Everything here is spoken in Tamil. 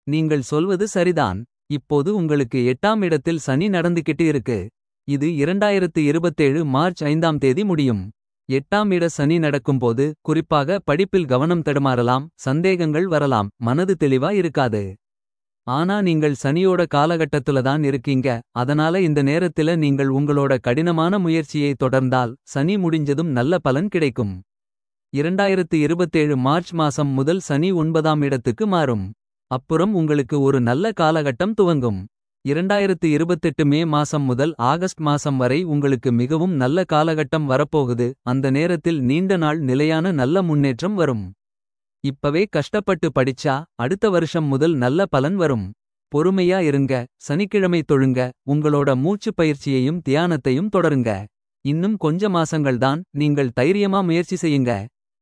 நீங்கள் சொல்வது சரிதான் இப்போது உங்களுக்கு எட்டாம் இடத்தில் சனி நடந்துகிட்டு இருக்கு இது 2027 மார்ச் ஐந்தாம் தேதி முடியும் எட்டாம் இட சனி நடக்கும்போது குறிப்பாக படிப்பில் கவனம் தடுமாறலாம் சந்தேகங்கள் வரலாம் மனது தெளிவா இருக்காது ஆனா நீங்கள் சனியோட காலகட்டத்துல தான் இருக்கீங்க அதனால இந்த நேரத்தில நீங்கள் உங்களோட கடினமான முயற்சியை தொடர்ந்தால் சனி முடிஞ்சதும் நல்ல பலன் கிடைக்கும் 2027 மார்ச் மாசம் முதல் சனி ஒன்பதாம் இடத்துக்கு மாறும் அப்புறம் உங்களுக்கு ஒரு நல்ல காலகட்டம் துவங்கும் 2028 மே மாசம் முதல் ஆகஸ்ட் மாசம் வரை உங்களுக்கு மிகவும் நல்ல காலகட்டம் வரப்போகுது அந்த நேரத்தில் நீண்ட நாள் நிலையான நல்ல முன்னேற்றம் வரும் இப்பவே கஷ்டப்பட்டு படிச்சா அடுத்த வருஷம் முதல் நல்ல பலன் வரும் பொறுமையா இருங்க சனிக்கிழமை தொழுங்க உங்களோட மூச்சு பயிற்சியையும் தியானத்தையும் தொடருங்க இன்னும் கொஞ்ச மாசங்கள்தான் நீங்கள் தைரியமா முயற்சி செய்யுங்க